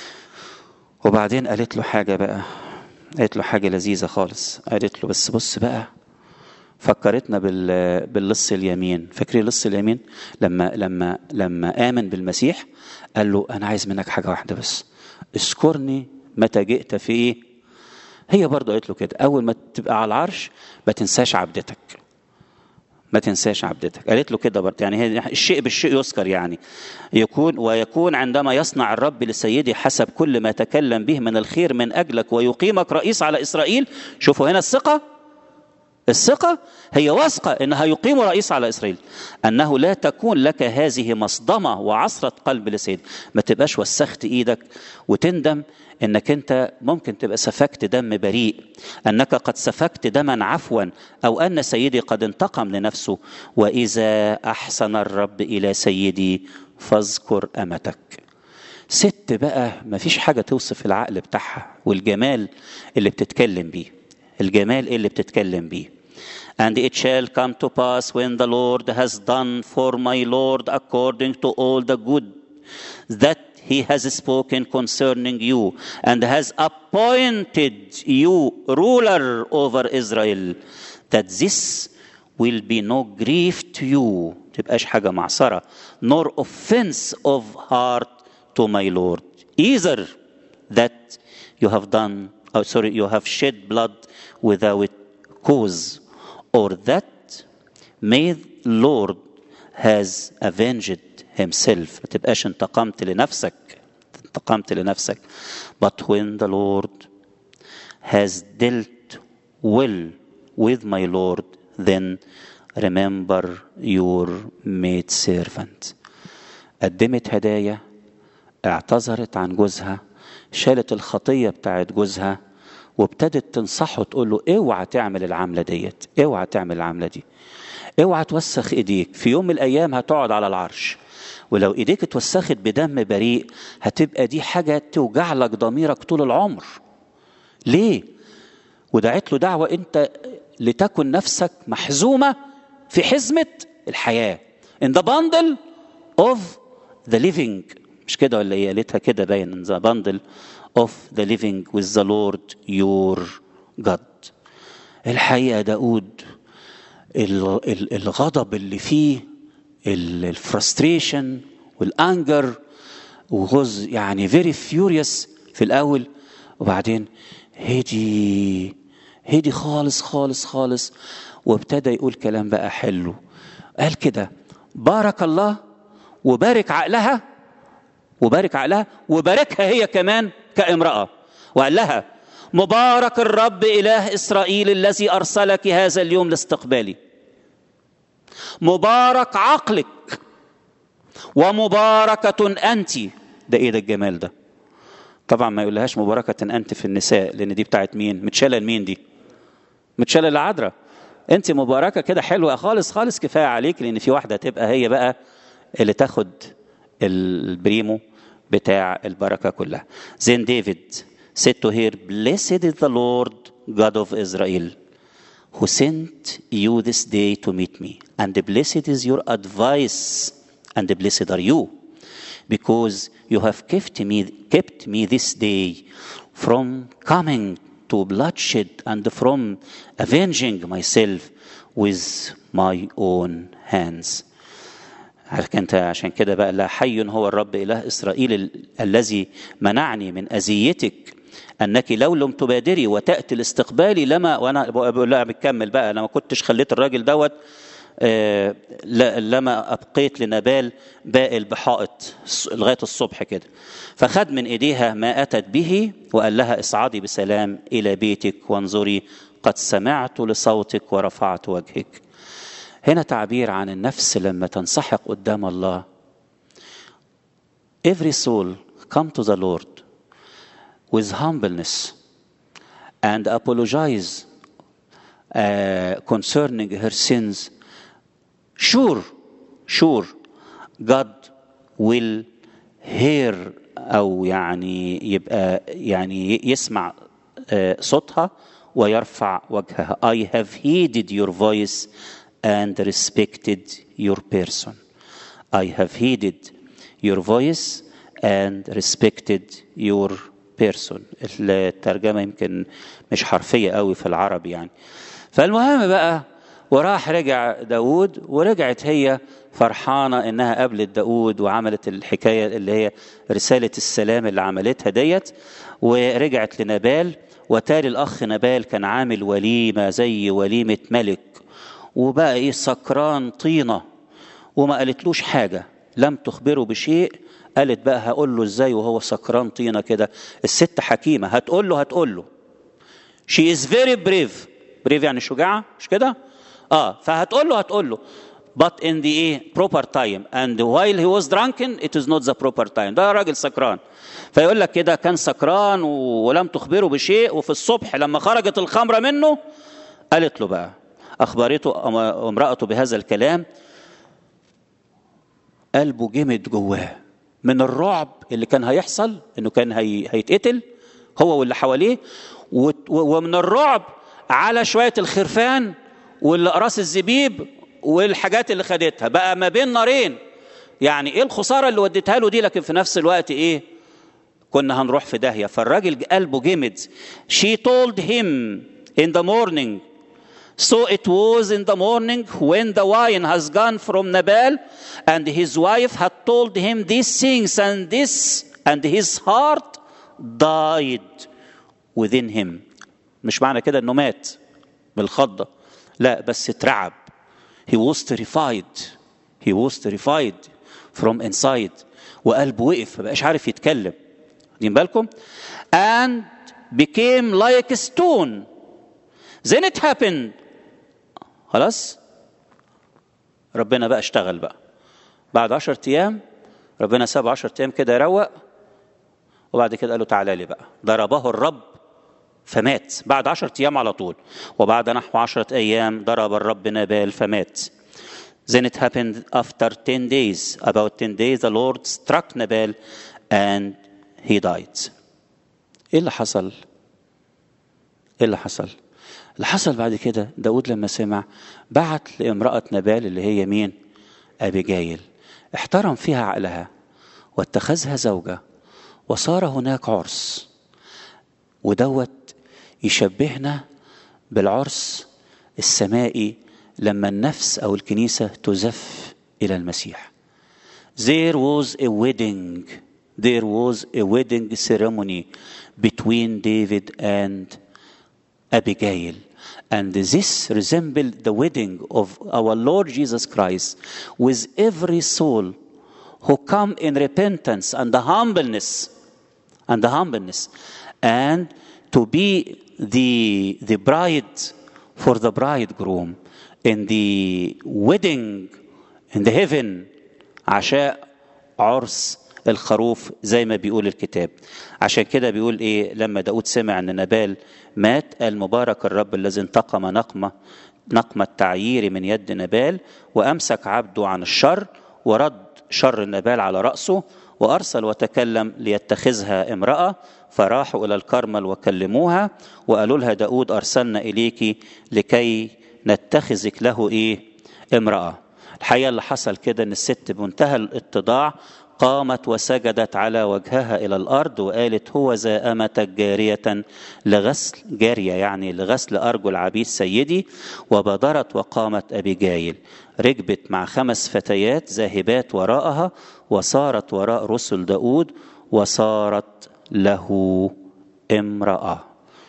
[SPEAKER 1] وبعدين قالت له حاجة بقى قالت له حاجة لذيذة خالص قالت له بس بص بقى فكرتنا بال باللص اليمين فاكرين لص اليمين لما لما لما آمن بالمسيح قال له أنا عايز منك حاجة واحدة بس اذكرني متى جئت في إيه هي برضه قالت له كده أول ما تبقى على العرش ما تنساش عبدتك ما تنساش عبدتك قالت له كده برضه يعني هي الشيء بالشيء يذكر يعني يكون ويكون عندما يصنع الرب لسيدي حسب كل ما تكلم به من الخير من اجلك ويقيمك رئيس على اسرائيل شوفوا هنا الثقه الثقة هي واثقة أنها يقيم رئيس على إسرائيل أنه لا تكون لك هذه مصدمة وعصرة قلب لسيد ما تبقاش وسخت إيدك وتندم أنك أنت ممكن تبقى سفكت دم بريء أنك قد سفكت دما عفوا أو أن سيدي قد انتقم لنفسه وإذا أحسن الرب إلى سيدي فاذكر أمتك ست بقى ما فيش حاجة توصف العقل بتاعها والجمال اللي بتتكلم بيه الجمال اللي بتتكلم بيه And it shall come to pass when the Lord has done for my Lord according to all the good that he has spoken concerning you and has appointed you ruler over Israel that this will be no grief to you تبقاش حاجة معصرة nor offense of heart to my Lord either that you have done oh, sorry you have shed blood without cause or that may Lord has avenged himself ما تبقاش انتقمت لنفسك انتقمت لنفسك but when the Lord has dealt well with my Lord then remember your maid servant قدمت هدايا اعتذرت عن جوزها شالت الخطيه بتاعت جوزها وابتدت تنصحه تقول له اوعى تعمل العمله ديت اوعى تعمل العمله دي اوعى توسخ ايديك في يوم من الايام هتقعد على العرش ولو ايديك اتوسخت بدم بريء هتبقى دي حاجه توجع لك ضميرك طول العمر ليه ودعت له دعوه انت لتكن نفسك محزومه في حزمه الحياه in the bundle of the living مش كده ولا ايه قالتها كده باين in the bundle of the living with the Lord your God الحقيقه داود الغضب اللي فيه الفرستريشن والانجر وغز يعني فيري فيوريوس في الاول وبعدين هدي هدي خالص خالص خالص وابتدى يقول كلام بقى حلو قال كده بارك الله وبارك عقلها وبارك عقلها وباركها هي كمان كامرأة وقال لها مبارك الرب إله إسرائيل الذي أرسلك هذا اليوم لاستقبالي مبارك عقلك ومباركة أنت ده إيه ده الجمال ده طبعا ما يقولهاش مباركة أنت في النساء لأن دي بتاعت مين متشالة لمين دي متشالة لعذراء أنت مباركة كده حلوة خالص خالص كفاية عليك لأن في واحدة تبقى هي بقى اللي تاخد البريمو بتاع البركة كلها زين ديفيد said to her blessed is the Lord God of Israel who sent you this day to meet me and blessed is your advice and blessed are you because you have kept me kept me this day from coming to bloodshed and from avenging myself with my own hands انت عشان كده بقى لا حي هو الرب اله اسرائيل ال- الذي منعني من اذيتك انك لو لم تبادري وتاتي لاستقبالي لما وانا بقول لها بتكمل بقى انا ما كنتش خليت الراجل دوت آه، لا- لما ابقيت لنبال بائل بحائط الص- لغايه الصبح كده فخد من ايديها ما اتت به وقال لها اصعدي بسلام الى بيتك وانظري قد سمعت لصوتك ورفعت وجهك هنا تعبير عن النفس لما تنسحق قدام الله every soul come to the Lord with humbleness and apologize uh, concerning her sins sure sure God will hear أو يعني يبقى يعني يسمع آه، صوتها ويرفع وجهها I have heeded your voice and respected your person I have heeded your voice and respected your person الترجمة يمكن مش حرفية قوي في العربي يعني فالمهم بقى وراح رجع داود ورجعت هي فرحانة إنها قابلت داود وعملت الحكاية اللي هي رسالة السلام اللي عملتها ديت ورجعت لنبال وتالي الأخ نبال كان عامل وليمة زي وليمة ملك وبقى إيه سكران طينة وما قالتلوش حاجة لم تخبره بشيء قالت بقى هقول له ازاي وهو سكران طينة كده الست حكيمة هتقول له هتقول له she is very brave brave يعني شجاعة مش كده اه فهتقول له هتقول له but in the ايه proper time and while he was drunken it is not the proper time ده راجل سكران فيقول لك كده كان سكران و- ولم تخبره بشيء وفي الصبح لما خرجت الخمرة منه قالت له بقى أخبرته أم- امرأته بهذا الكلام قلبه جمد جواه من الرعب اللي كان هيحصل انه كان هي... هيتقتل هو واللي حواليه و... و- ومن الرعب على شويه الخرفان والاقراص الزبيب والحاجات اللي خدتها بقى ما بين نارين يعني ايه الخساره اللي وديتها له دي لكن في نفس الوقت ايه كنا هنروح في داهيه فالراجل قلبه جمد she told him in the morning So it was in the morning when the wine has gone from Nabal, and his wife had told him these things, and this and his heart died within him. مش معنى كده انه مات بالخضة لا بس اترعب he was terrified he was terrified from inside وقلبه وقف ما بقاش عارف يتكلم واخدين بالكم and became like a stone then it happened خلاص ربنا بقى اشتغل بقى بعد عشرة أيام ربنا ساب عشرة أيام كده يروق وبعد كده قال له تعالى لي بقى ضربه الرب فمات بعد عشرة أيام على طول وبعد نحو عشرة أيام ضرب الرب نبال فمات Then it happened after 10 days. About 10 days the Lord struck Nabal and he died. ايه اللي حصل؟ ايه اللي حصل؟ اللي حصل بعد كده داود لما سمع بعت لامرأة نبال اللي هي مين؟ أبي جايل احترم فيها عقلها واتخذها زوجة وصار هناك عرس ودوت يشبهنا بالعرس السمائي لما النفس أو الكنيسة تزف إلى المسيح There was a wedding there was a wedding ceremony between David and Abigail. And this resembled the wedding of our Lord Jesus Christ with every soul who come in repentance and the humbleness and the humbleness and to be the, the bride for the bridegroom in the wedding in the heaven عشاء عرس الخروف زي ما بيقول الكتاب عشان كده بيقول ايه لما داود سمع ان نبال مات قال مبارك الرب الذي انتقم نقمة نقمة تعيير من يد نبال وأمسك عبده عن الشر ورد شر نبال على رأسه وأرسل وتكلم ليتخذها امرأة فراحوا إلى الكرمل وكلموها وقالوا لها داود أرسلنا إليك لكي نتخذك له إيه امرأة الحقيقة اللي حصل كده إن الست بمنتهى الاتضاع قامت وسجدت على وجهها إلى الأرض وقالت هو ذا أمتك جارية لغسل جارية يعني لغسل أرجل عبيد سيدي وبادرت وقامت أبيجايل ركبت مع خمس فتيات ذاهبات وراءها وصارت وراء رسل داود وصارت له امرأة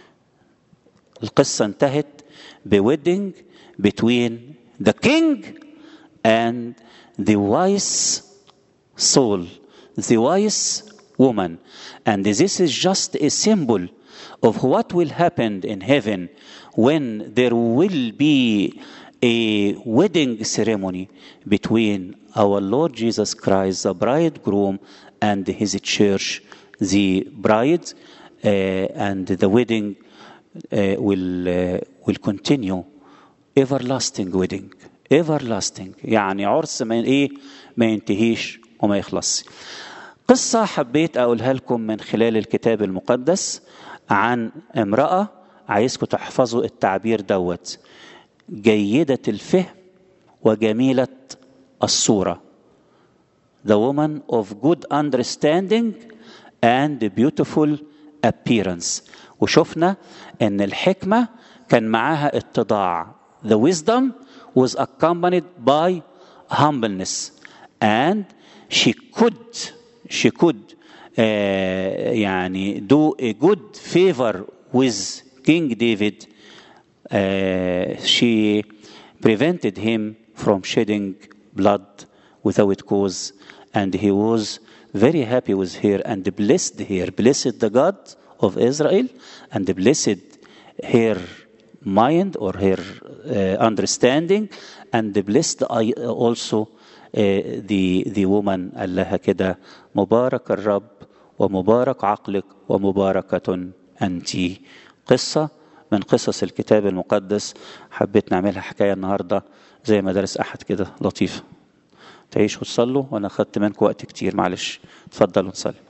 [SPEAKER 1] القصة انتهت بويدنج between the king and the wise soul, the wise woman. And this is just a symbol of what will happen in heaven when there will be a wedding ceremony between our Lord Jesus Christ, the bridegroom, and his church, the bride, uh, and the wedding uh, will, uh, will continue everlasting wedding everlasting يعني عرس ما ايه ما ينتهيش وما يخلص قصة حبيت أقولها لكم من خلال الكتاب المقدس عن امرأة عايزكم تحفظوا التعبير دوت جيدة الفهم وجميلة الصورة The woman of good understanding and beautiful appearance وشفنا ان الحكمة كان معاها اتضاع The wisdom was accompanied by humbleness and she could she could uh, يعني do a good favor with King David uh, she prevented him from shedding blood without cause and he was very happy with her and blessed her blessed the God of Israel and blessed her mind or her uh, understanding and blessed also the the woman قال لها كده مبارك الرب ومبارك عقلك ومباركة أنت قصة من قصص الكتاب المقدس حبيت نعملها حكاية النهاردة زي ما درس أحد كده لطيفة تعيشوا وتصلوا وأنا أخدت منكم وقت كتير معلش اتفضلوا نصلي